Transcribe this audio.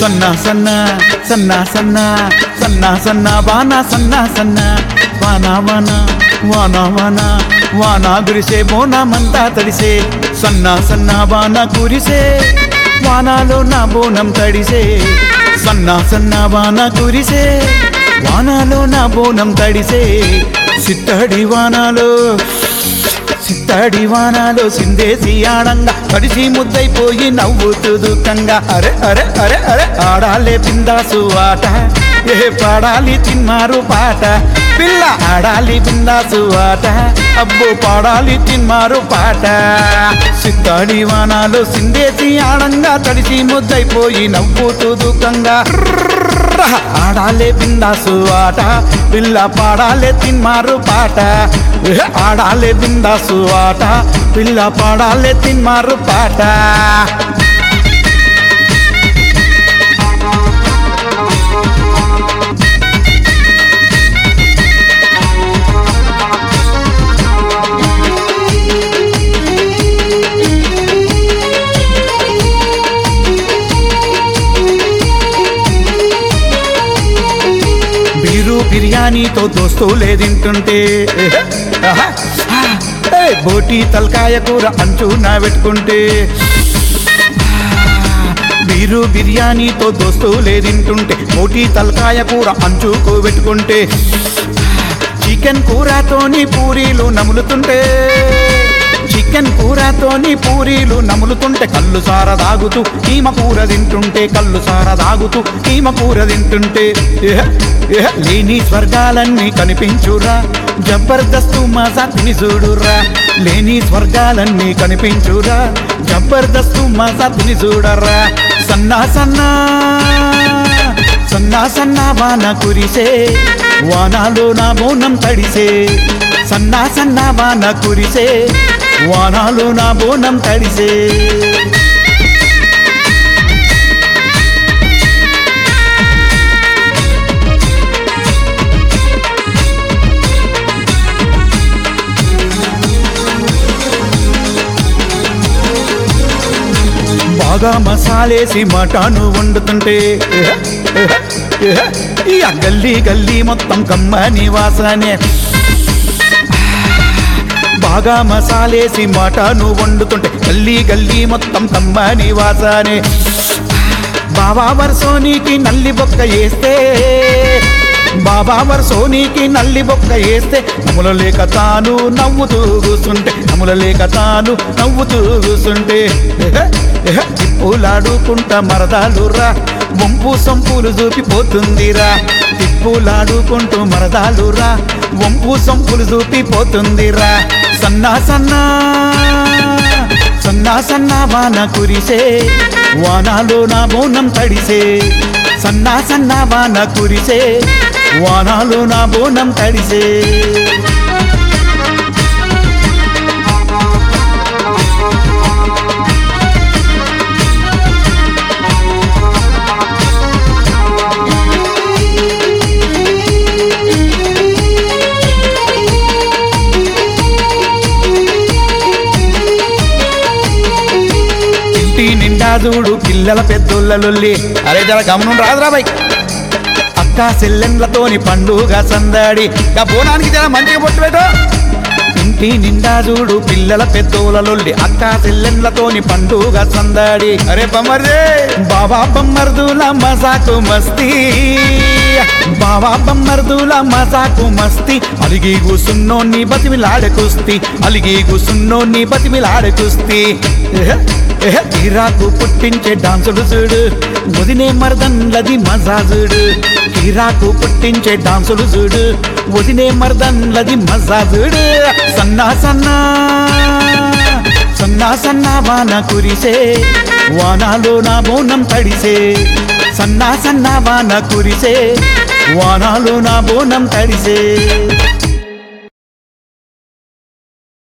సన్న సన్న సన్న సన్న సన్న సన్న వాన సన్న సన్న వాన వాన వాన వాన వాన గురిసే బోనమంతా తడిసే సన్న సన్న వాన కురిసే వానాలో నా బోనం తడిసే సన్న సన్న వాన కురిసే వానాలో నా బోనం తడిసే సిత్తడి వానాలో సిత్తడి వానాలో సిందేసి ఆడంగా తడిసి ముద్దైపోయి నవ్వుతూ దుఃఖంగా అరే అరే అరే అరే ఆడాలే బిందాసు ఆట ఏ పాడాలి తిన్నారు పాట పిల్ల ఆడాలి బిందాసు ఆట అబ్బో పాడాలి తిన్నారు పాట సిత్తడి వానాలో సిందేసి ఆడంగా తడిసి ముద్దైపోయి నవ్వుతూ దుఃఖంగా ఆడాలే బిందాసు ఆట పిల్ల పాడాలే తిన్మారు పాట ఏ ఆడాలే బిందాసు ఆట పిల్ల పాడాలే తిన్మారు పాట బీరు బిర్యానీతో దోస్తులే తింటుంటే ఆహా, ఆ, ఏ, బోటి తలకాయ కూర అంచున పెట్టుకుంటే బీరు బిర్యానీతో దోస్తులే తింటుంటే బోటి తలకాయ కూర అంచుకు పెట్టుకుంటే చికెన్ కూరతోని పూరీలు నములుతుంటే చికెన్ కూరతోని పూరీలు నములుతుంటే కళ్ళు సార దాగుతూ కీమ కూర తింటుంటే కళ్ళు సార దాగుతూ కీమ కూర తింటుంటే ఏహ్, ఏహ్, లేని స్వర్గాలన్నీ కనిపించురా జబర్దస్తు మజా తిని చూడురా లేని స్వర్గాలన్నీ కనిపించురా జబర్దస్తు మజా తిని చూడరా సన్నా సన్నా సన్నా సన్నా వాన కురిసే వానాలో నా బోనం తడిసే సన్నా సన్నా వాన కురిసే వానాలో నా బోనం తడిసే బాగా మసాలేసి మటాను వండుతుంటే ఎహ, ఎహ, ఎహ, ఈ ఆ గల్లీ గల్లీ మొత్తం కమ్మని వాసనే బాగా మసాలేసి మటాను వండుతుంటే గల్లీ గల్లీ మొత్తం కమ్మని వాసనే బాబా వర్సోనికి నల్లి బొక్క వేస్తే బాబా వర్సోనికి నల్లి బొక్క వేస్తే నముల లేక తాను నవ్వుతూ కూసుంటే నముల లేక తాను నవ్వుతూ కూసుంటే ఎహె, ఎహె, తిప్పులాడుకుంటా మరదాలురా వంపు సొంపులు చూపిపోతుందిరా తిప్పులాడుకుంటూ మరదాలురా వంపు సొంపులు చూపిపోతుందిరా సన్నా సన్నా సన్నా సన్నా వాన కురిసే వానాలో నా బోనం తడిసే సన్నా సన్నా వాన కురిసే వానాలో నా బోనం తడిసే ఇంటి నిండా చూడు పిల్లల పెద్దోళ్ళ లొల్లి అరే జర గమనం రాదురా బై అక్క సెల్లెండ్లతోని పండుగ సందడి గా బోనానికి జర మంచిగా పొట్టు పెట్టు ఇంటి నిండా చూడు పిల్లల పెద్దోళ్ళ లొల్లి అక్క సెల్లెండ్లతోని పండుగ సందడి అరే బొమ్మర్దే బాబా బొమ్మర్దుల మజాకు మస్తీ బాబా బొమ్మర్దుల మజాకు మస్తీ అలిగి కూసున్నోన్ని బతిమిలాడే కుస్తీ అలిగి కూసున్నోన్ని బతిమిలాడే కుస్తీ ఎహె, ఎహె, తీరాకు పుట్టించే డాన్సుడు చూడు వదినే మర్దన్లది మజాజుడు తీరాకు పుట్టించే డాన్సులు చూడు వదినే మర్దన్లది మజాజుడు సన్నా సన్నా సన్నా సన్నా వాన కురిసే వానాలో నా బోనం తడిసే సన్నా సన్నా వాన కురిసే వానాలో నా బోనం తడిసే